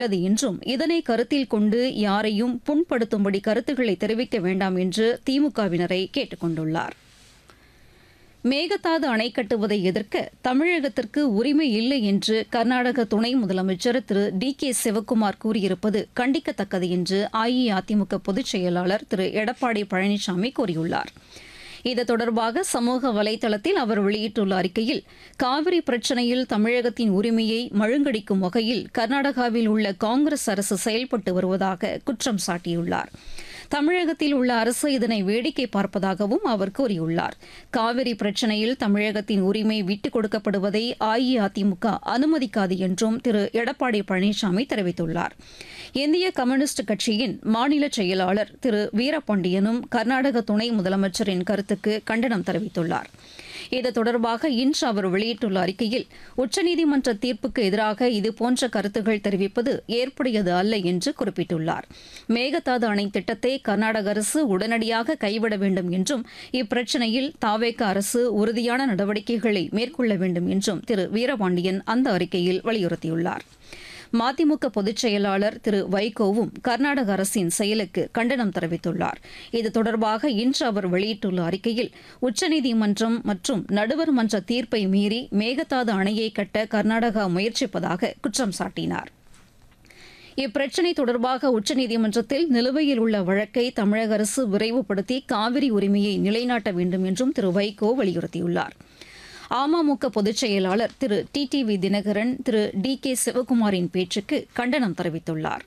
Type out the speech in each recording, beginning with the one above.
உள்ளது என்றும் இதனை கருத்தில் கொண்டு யாரையும் புண்படுத்தும்படி கருத்துக்களை தெரிவிக்க வேண்டாம் என்று திமுகவினரை கேட்டுக் கொண்டுள்ளார் மேகதாது அணை கட்டுவதை எதிர்க்க தமிழகத்திற்கு உரிமை இல்லை என்று கர்நாடக துணை முதலமைச்சர் திரு டி கே சிவக்குமார் கூறியிருப்பது கண்டிக்கத்தக்கது என்று அஇஅதிமுக பொதுச் செயலாளர் திரு எடப்பாடி பழனிசாமி கூறியுள்ளார் இது தொடர்பாக சமூக வலைதளத்தில் அவர் வெளியிட்டுள்ள அறிக்கையில் காவிரி பிரச்சினையில் தமிழகத்தின் உரிமையை மழுங்கடிக்கும் வகையில் கர்நாடகாவில் உள்ள காங்கிரஸ் அரசு செயல்பட்டு வருவதாக குற்றம் சாட்டியுள்ளார் தமிழகத்தில் உள்ள அரசு இதனை வேடிக்கை பார்ப்பதாகவும் அவர் கூறியுள்ளார் காவிரி பிரச்சினையில் தமிழகத்தின் உரிமை விட்டுக் கொடுக்கப்படுவதை அஇஅதிமுக அனுமதிக்காது என்றும் திரு எடப்பாடி பழனிசாமி தெரிவித்துள்ளார் இந்திய கம்யூனிஸ்ட் கட்சியின் மாநில செயலாளர் திரு வீரபாண்டியனும் கர்நாடக துணை முதலமைச்சரின் கருத்துக்கு கண்டனம் தெரிவித்துள்ளார் இது தொடர்பாக இன்று அவர் வெளியிட்டுள்ள அறிக்கையில் உச்சநீதிமன்ற தீர்ப்புக்கு எதிராக இதுபோன்ற கருத்துகள் தெரிவிப்பது ஏற்புடையது அல்ல என்று குறிப்பிட்டுள்ளார் மேகதாது அணை திட்டத்தை கர்நாடக அரசு உடனடியாக கைவிட வேண்டும் என்றும் இப்பிரச்சினையில் தாவேக அரசு உறுதியான நடவடிக்கைகளை மேற்கொள்ள வேண்டும் என்றும் திரு வீரபாண்டியன் அந்த அறிக்கையில் வலியுறுத்தியுள்ளார் மதிமுக பொதுச் செயலாளர் திரு வைகோவும் கர்நாடக அரசின் செயலுக்கு கண்டனம் தெரிவித்துள்ளார் இது தொடர்பாக இன்று அவர் வெளியிட்டுள்ள அறிக்கையில் உச்சநீதிமன்றம் மற்றும் நடுவர் மன்ற தீர்ப்பை மீறி மேகதாது அணையை கட்ட கர்நாடகா முயற்சிப்பதாக குற்றம் சாட்டினார் இப்பிரச்சினை தொடர்பாக உச்சநீதிமன்றத்தில் நிலுவையில் உள்ள வழக்கை தமிழக அரசு விரைவுபடுத்தி காவிரி உரிமையை நிலைநாட்ட வேண்டும் என்றும் திரு வைகோ வலியுறுத்தியுள்ளார் அமமுக பொதுச் செயலாளர் Thiru T T V Dhinakaran Thiru D K சிவகுமாரின் பேச்சுக்கு கண்டனம் தெரிவித்துள்ளார்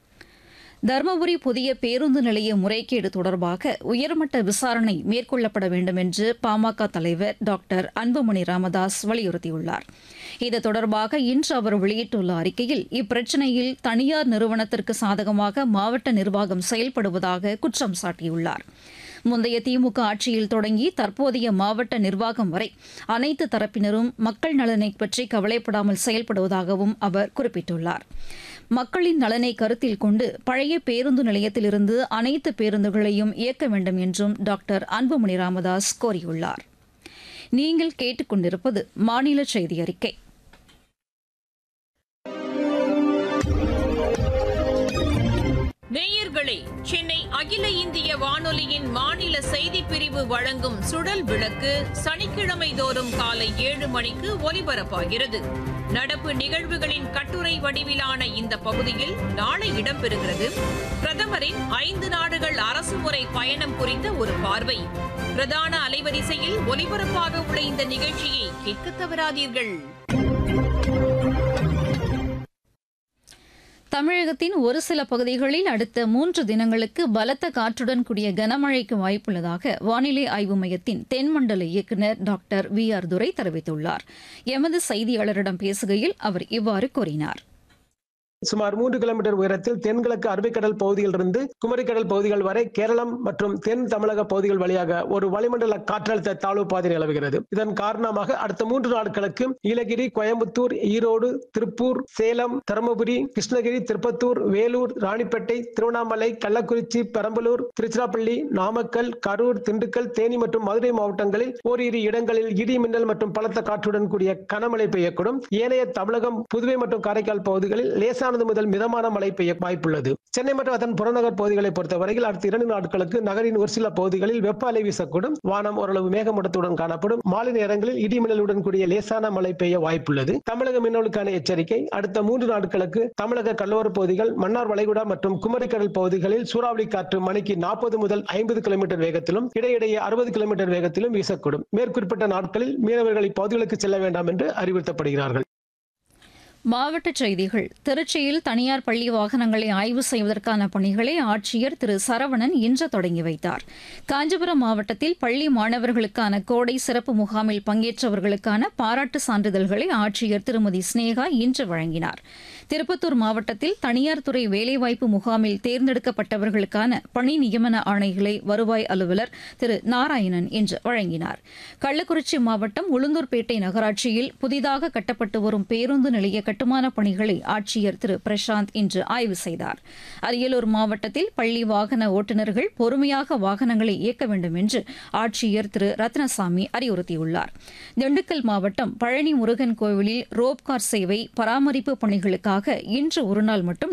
தருமபுரி புதிய பேருந்து நிலைய முறைகேடு தொடர்பாக உயர்மட்ட விசாரணை மேற்கொள்ளப்பட வேண்டும் என்று பாமக தலைவர் டாக்டர் அன்புமணி ராமதாஸ் வலியுறுத்தியுள்ளார் இது தொடர்பாக இன்று அவர் வெளியிட்டுள்ள அறிக்கையில் இப்பிரச்சினையில் தனியார் நிறுவனத்திற்கு சாதகமாக மாவட்ட நிர்வாகம் செயல்படுவதாக குற்றம் சாட்டியுள்ளார் முந்தைய திமுக ஆட்சியில் தொடங்கி தற்போதைய மாவட்ட நிர்வாகம் வரை அனைத்து தரப்பினரும் மக்கள் நலனை பற்றி கவலைப்படாமல் செயல்படுவதாகவும் அவர் குறிப்பிட்டுள்ளார் மக்களின் நலனை கருத்தில் கொண்டு பழைய பேருந்து நிலையத்திலிருந்து அனைத்து பேருந்துகளையும் இயக்க வேண்டும் என்றும் டாக்டர் அன்புமணி ராமதாஸ் கோரியுள்ளார் நீங்கள் கேட்டுக்கொண்டிருப்பது மாநில செய்தி அறிக்கை நேயர்களே சென்னை அகில இந்திய வானொலியின் மாநில செய்தி பிரிவு வழங்கும் சுடல் விளக்கு சனிக்கிழமை தோறும் காலை ஏழு மணிக்கு ஒலிபரப்பாகிறது நடப்பு நிகழ்வுகளின் கட்டுரை வடிவிலான இந்த பகுதியில் நாளை இடம்பெறுகிறது பிரதமரின் ஐந்து நாடுகள் அரசுமுறை பயணம் குறித்த ஒரு பார்வை பிரதான அலைவரிசையில் ஒலிபரப்பாக உள்ள இந்த நிகழ்ச்சியை கேட்க தவறாதீர்கள் தமிழகத்தின் ஒரு சில பகுதிகளில் அடுத்த மூன்று தினங்களுக்கு பலத்த காற்றுடன் கூடிய கனமழைக்கு வாய்ப்புள்ளதாக வானிலை ஆய்வு மையத்தின் தென்மண்டல இயக்குநர் டாக்டர் வி ஆர் துரை தெரிவித்துள்ளார் எமது செய்தியாளரிடம் பேசுகையில் அவர் இவ்வாறு கூறினார் சுமார் மூன்று கிலோமீட்டர் உயரத்தில் தென்கிழக்கு அரபிக்கடல் பகுதியிலிருந்து குமரிக்கடல் பகுதிகள் வரை கேரளம் மற்றும் தென் தமிழக பகுதிகள் வழியாக ஒரு வளிமண்டல காற்றழுத்த தாழ்வு பாதை நிலவுகிறது இதன் காரணமாக அடுத்த மூன்று நாட்களுக்கு நீலகிரி கோயம்புத்தூர் ஈரோடு திருப்பூர் சேலம் தருமபுரி கிருஷ்ணகிரி திருப்பத்தூர் வேலூர் ராணிப்பேட்டை திருவண்ணாமலை கள்ளக்குறிச்சி பெரம்பலூர் திருச்சிராப்பள்ளி நாமக்கல் கரூர் திண்டுக்கல் தேனி மற்றும் மதுரை மாவட்டங்களில் ஓரிரு இடங்களில் இடி மின்னல் மற்றும் பலத்த காற்றுடன் கூடிய கனமழை பெய்யக்கூடும் ஏனைய தமிழகம் புதுவை மற்றும் காரைக்கால் பகுதிகளில் லேசான லேசானது முதல் மிதமான மழை பெய்ய வாய்ப்புள்ளது சென்னை மற்றும் அதன் புறநகர் பகுதிகளை பொறுத்தவரையில் அடுத்த இரண்டு நாட்களுக்கு நகரின் ஒரு சில பகுதிகளில் வெப்ப அலை வீசக்கூடும் வானம் ஓரளவு மேகமூட்டத்துடன் காணப்படும் மாலை நேரங்களில் இடி மின்னலுடன் கூடிய லேசான மழை பெய்ய வாய்ப்புள்ளது தமிழக மின்னலுக்கான எச்சரிக்கை அடுத்த மூன்று நாட்களுக்கு தமிழக கடலோர பகுதிகள் மன்னார் வளைகுடா மற்றும் குமரிக்கடல் பகுதிகளில் சூறாவளி காற்று மணிக்கு நாற்பது முதல் ஐம்பது கிலோமீட்டர் வேகத்திலும் இடையிடையே அறுபது கிலோமீட்டர் வேகத்திலும் வீசக்கூடும் மேற்குறிப்பிட்ட நாட்களில் மீனவர்கள் இப்பகுதிகளுக்கு செல்ல வேண்டாம் என்று அறிவுறுத்தப்படுகிறார்கள் மாவட்டச் செய்திகள் திருச்சியில் தனியார் பள்ளி வாகனங்களை ஆய்வு செய்வதற்கான பணிகளை ஆட்சியர் திரு சரவணன் இன்று தொடங்கி வைத்தார் காஞ்சிபுரம் மாவட்டத்தில் பள்ளி மாணவர்களுக்கான கோடை சிறப்பு முகாமில் பங்கேற்றவர்களுக்கான பாராட்டு சான்றிதழ்களை ஆட்சியர் திருமதி ஸ்னேகா இன்று வழங்கினார் திருப்பத்தூர் மாவட்டத்தில் தனியார் துறை வேலைவாய்ப்பு முகாமில் தேர்ந்தெடுக்கப்பட்டவர்களுக்கான பணி நியமன ஆணைகளை வருவாய் அலுவலர் திரு நாராயணன் இன்று வழங்கினார் கள்ளக்குறிச்சி மாவட்டம் உளுந்தூர்பேட்டை நகராட்சியில் புதிதாக கட்டப்பட்டு வரும் பேருந்து நிலைய கட்டுமான பணிகளை ஆட்சியர் திரு பிரசாந்த் இன்று ஆய்வு செய்தார் அரியலூர் மாவட்டத்தில் பள்ளி வாகன ஓட்டுநர்கள் பொறுமையாக வாகனங்களை இயக்க வேண்டும் என்று ஆட்சியர் திரு ரத்னசாமி அறிவுறுத்தியுள்ளார் திண்டுக்கல் மாவட்டம் பழனி முருகன் கோவிலில் ரோப்கார் சேவை பராமரிப்பு பணிகளுக்காக இன்று ஒருநாள் மட்டும்